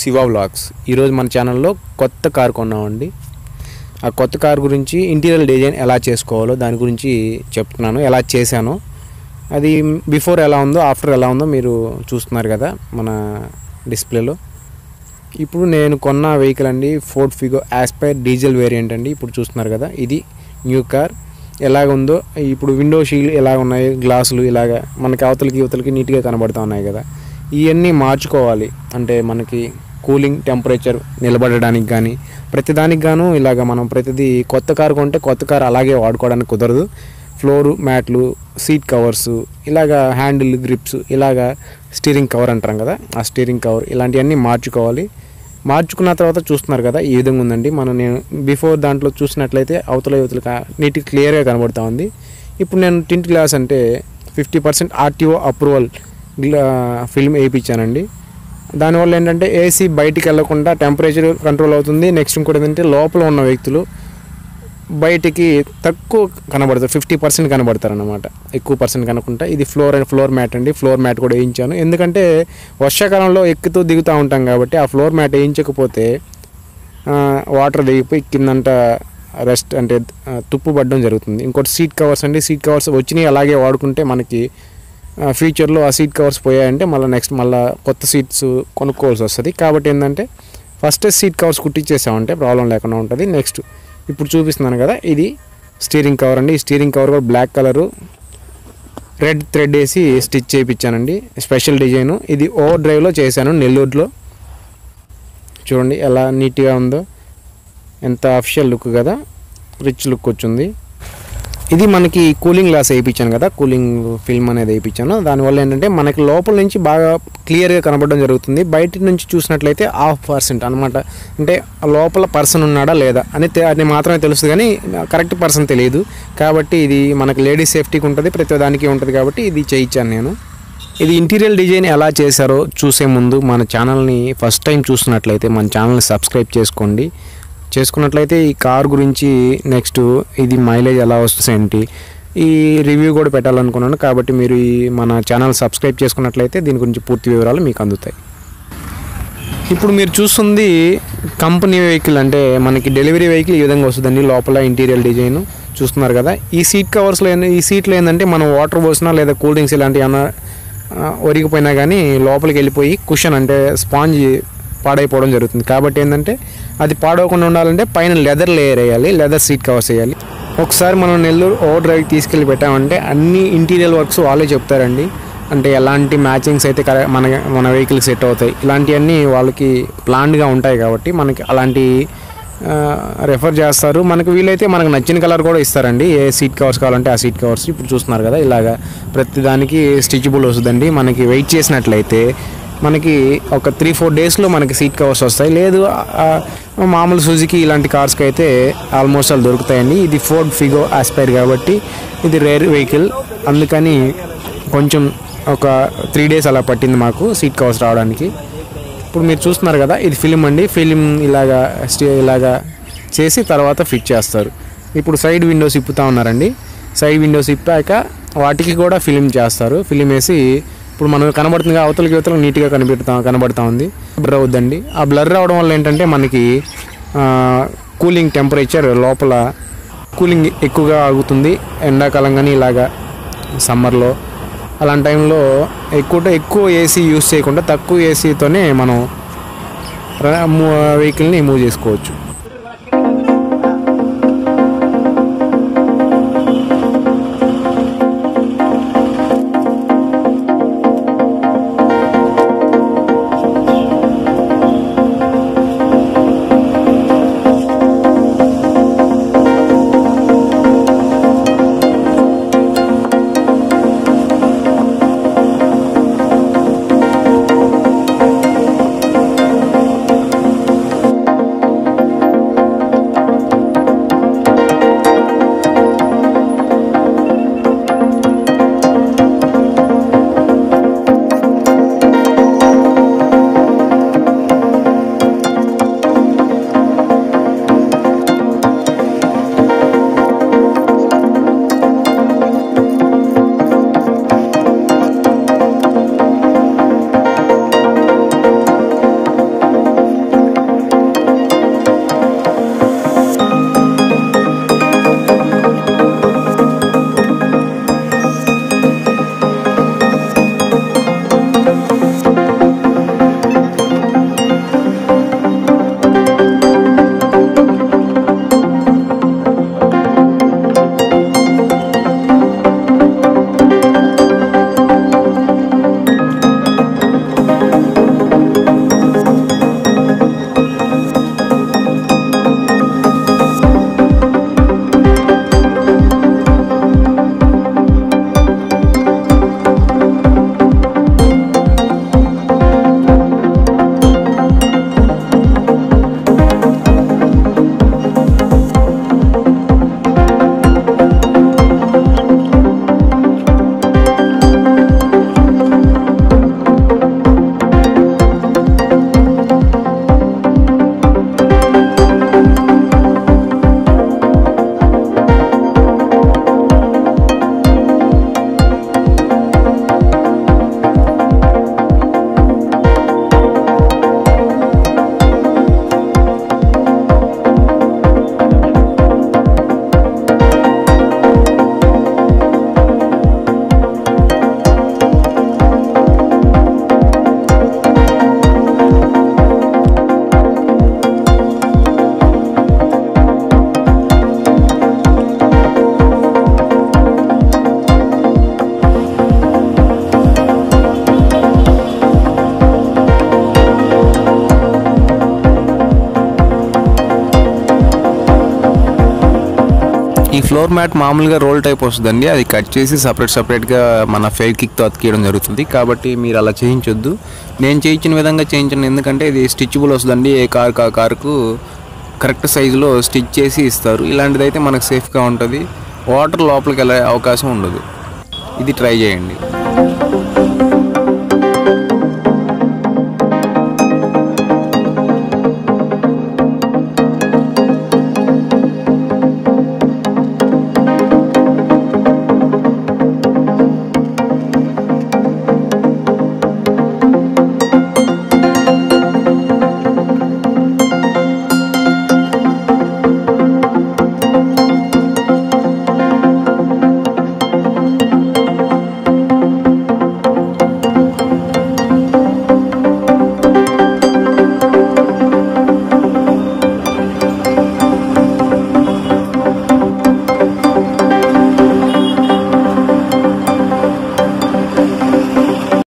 Shiva vlogs ఈరోజు మన ఛానల్లో కొత్త కార్ కొన్నామండి ఆ కొత్త కార్ గురించి ఇంటీరియర్ డిజైన్ ఎలా చేసుకోవాలో దాని గురించి చెప్తున్నాను ఎలా చేశాను అది బిఫోర్ ఎలా ఉందో ఆఫ్టర్ ఎలా ఉందో మీరు చూస్తున్నారు కదా మన డిస్ప్లేలో ఇప్పుడు నేను కొన్న వెహికల్ అండి Ford Figo Aspire diesel variant అండి ఇప్పుడు చూస్తున్నారు కదా ఇది న్యూ కార్ ఎలాగ ఉందో ఇప్పుడు విండో షీల్ ఎలా ఉన్నాయి గ్లాసులు ఇలాగ మనకి అవతలకి యువతలకి నీట్గా కనబడుతూ ఉన్నాయి కదా ఇవన్నీ మార్చుకోవాలి అంటే మనకి కూలింగ్ టెంపరేచర్ నిలబడడానికి కానీ ప్రతిదానికి గాను ఇలాగ మనం ప్రతిదీ కొత్త కారు కొంటే కొత్త కారు అలాగే వాడుకోవడానికి కుదరదు ఫ్లోరు మ్యాట్లు సీట్ కవర్స్ ఇలాగ హ్యాండిల్ గ్రిప్స్ ఇలాగ స్టీరింగ్ కవర్ అంటాం కదా ఆ స్టీరింగ్ కవర్ ఇలాంటివన్నీ మార్చుకోవాలి మార్చుకున్న తర్వాత చూస్తున్నారు కదా ఈ విధంగా ఉందండి మనం నేను బిఫోర్ దాంట్లో చూసినట్లయితే అవతల యువతలు నీట్గా క్లియర్గా కనబడుతూ ఉంది ఇప్పుడు నేను టింట్ గ్లాస్ అంటే fifty percent RTO approval film వేయించానండి దానివల్ల ఏంటంటే ఏసీ బయటికి వెళ్లకుండా టెంపరేచర్ కంట్రోల్ అవుతుంది నెక్స్ట్ ఇంకోటి ఏంటంటే లోపల ఉన్న వ్యక్తులు బయటికి తక్కువ కనబడతారు ఫిఫ్టీ పర్సెంట్ కనబడతారు అనమాట ఎక్కువ పర్సెంట్ కనుకుంటా ఇది ఫ్లోర్ అండ్ ఫ్లోర్ మ్యాట్ అండి ఫ్లోర్ మ్యాట్ కూడా వేయించాను ఎందుకంటే వర్షాకాలంలో ఎక్కుతూ దిగుతూ ఉంటాం కాబట్టి ఆ ఫ్లోర్ మ్యాట్ వేయించకపోతే వాటర్ దిగిపోయి కిందంట రెస్ట్ అంటే ఆ, తుప్పు పడడం జరుగుతుంది ఇంకోటి సీట్ కవర్స్ అండి సీట్ కవర్స్ వచ్చినాయి అలాగే వాడుకుంటే మనకి ఫ్యూచర్లో ఆ సీట్ కవర్స్ పోయాయంటే మళ్ళీ నెక్స్ట్ మళ్ళీ కొత్త సీట్స్ కొనుక్కోవాల్సి వస్తుంది కాబట్టి ఏంటంటే ఫస్ట్ సీట్ కవర్స్ కుట్టించేసామంటే ప్రాబ్లం లేకుండా ఉంటుంది నెక్స్ట్ ఇప్పుడు చూపిస్తున్నాను కదా ఇది స్టీరింగ్ కవర్ అండి ఈ స్టీరింగ్ కవర్ కూడా బ్లాక్ కలరు రెడ్ థ్రెడ్ వేసి స్టిచ్ చేయించానండి స్పెషల్ డిజైన్ ఇది ఓవర్ డ్రైవ్లో చేశాను నెల్లూరులో చూడండి ఎలా నీట్గా ఉందో ఎంత అఫిషియల్ లుక్ కదా రిచ్ లుక్ వచ్చింది ఇది మనకి కూలింగ్ గ్లాస్ వేయించాను కదా కూలింగ్ ఫిల్మ్ అనేది వేయించాను దానివల్ల ఏంటంటే మనకి లోపల నుంచి బాగా క్లియర్గా కనబడడం జరుగుతుంది బయట నుంచి చూసినట్లయితే హాఫ్ పర్సెంట్ అనమాట అంటే లోపల పర్సన్ ఉన్నాడా లేదా అని తె- అది మాత్రమే తెలుస్తుంది కానీ కరెక్ట్ పర్సన్ తెలియదు కాబట్టి ఇది మనకి లేడీస్ సేఫ్టీకి ఉంటుంది ప్రతి దానికి ఉంటుంది కాబట్టి ఇది చేయించాను నేను ఇది ఇంటీరియర్ డిజైన్ ఎలా చేశారో చూసే ముందు మన ఛానల్ని ఫస్ట్ టైం చూస్తున్నట్లయితే మన ఛానల్ని సబ్స్క్రైబ్ చేసుకోండి చేసుకున్నట్లయితే ఈ కార్ గురించి నెక్స్ట్ ఇది మైలేజ్ ఎలా వస్తుంది ఏంటి ఈ రివ్యూ కూడా పెట్టాలనుకున్నాను కాబట్టి మీరు ఈ మన ఛానల్ సబ్స్క్రైబ్ చేసుకున్నట్లయితే దీని గురించి పూర్తి వివరాలు మీకు అందుతాయి ఇప్పుడు మీరు చూస్తుంది కంపెనీ వెహికల్ అంటే మనకి డెలివరీ వెహికల్ ఈ విధంగా వస్తుందండి లోపల ఇంటీరియర్ డిజైన్ చూస్తున్నారు కదా ఈ సీట్ కవర్స్లో ఏంది- ఈ సీట్లో ఏంటంటే మనం వాటర్ పోసినా లేదా కూల్ డ్రింక్స్ ఇలాంటివి ఏమైనా ఆ, ఒరిగిపోయినా కానీ లోపలికి వెళ్ళిపోయి కుషన్ అంటే స్పాంజ్ పాడైపోవడం జరుగుతుంది కాబట్టి ఏంటంటే అది పాడవకుండా ఉండాలంటే పైన లెదర్ లేయర్ వేయాలి లెదర్ సీట్ కవర్స్ వేయాలి ఒకసారి మనం నెల్లూరు ఓవర్ డ్రైవ్ తీసుకెళ్ళి పెట్టామంటే అన్ని ఇంటీరియర్ వర్క్స్ వాళ్ళే చెప్తారండి అంటే ఎలాంటి మ్యాచింగ్స్ అయితే కరె- మన మన వెహికల్ సెట్ అవుతాయి ఇలాంటివన్నీ వాళ్ళకి ప్లాన్డ్గా ఉంటాయి కాబట్టి మనకి అలాంటి రెఫర్ చేస్తారు మనకు వీలైతే మనకు నచ్చిన కలర్ కూడా ఇస్తారండి ఏ సీట్ కవర్స్ కావాలంటే ఆ సీట్ కవర్స్ ఇప్పుడు చూస్తున్నారు కదా ఇలాగా ప్రతి దానికి స్టిచబుల్ వస్తుందండి మనకి వెయిట్ చేసినట్లయితే మనకి ఒక త్రీ ఫోర్ డేస్లో మనకి సీట్ కవర్స్ వస్తాయి లేదు ఆ, మామూలు సుజుకి ఇలాంటి కార్స్కి అయితే ఆల్మోస్ట్ అలా దొరుకుతాయండి ఇది ఫోర్డ్ ఫిగో ఆస్పైర్ కాబట్టి ఇది రేర్ వెహికల్ అందుకని కొంచెం ఒక త్రీ డేస్ అలా పట్టింది మాకు సీట్ కవర్స్ రావడానికి ఇప్పుడు మీరు చూస్తున్నారు కదా ఇది ఫిలిం అండి ఫిలిం ఇలాగా స్టే ఇలాగా చేసి తర్వాత ఫిట్ చేస్తారు ఇప్పుడు సైడ్ విండోస్ ఇప్పుతా ఉన్నారండి సైడ్ విండోస్ ఇప్పాక వాటికి కూడా ఫిలిం చేస్తారు ఫిలిం వేసి ఇప్పుడు మనం కనబడుతుంది కదా, అవతలకి యువతలకు నీట్గా కనిపెడతా కనబడతా ఉంది బ్లర్ అవుద్దండి ఆ బ్లర్ అవడం వల్ల ఏంటంటే మనకి కూలింగ్ టెంపరేచర్ లోపల కూలింగ్ ఎక్కువగా ఆగుతుంది ఎండాకాలం కానీ ఇలాగా సమ్మర్లో అలాంటి టైంలో ఎక్కువ ఎక్కువ ఏసీ యూస్ చేయకుండా తక్కువ ఏసీతోనే మనం వెహికల్ని మూవ్ చేసుకోవచ్చు ఈ ఫ్లోర్ మ్యాట్ మామూలుగా రోల్ టైప్ వస్తుందండి అది కట్ చేసి సపరేట్ సపరేట్గా మన ఫెల్ కిక్తో అతికేయడం జరుగుతుంది కాబట్టి మీరు అలా చేయించొద్దు నేను చేయించిన విధంగా చేయించను ఎందుకంటే ఇది స్టిచ్బుల్ వస్తుందండి ఏ కార్ కా కారుకు కరెక్ట్ సైజులో స్టిచ్ చేసి ఇస్తారు ఇలాంటిదైతే మనకు సేఫ్గా ఉంటుంది వాటర్ లోపలికి వెళ్ళే అవకాశం ఉండదు ఇది ట్రై చేయండి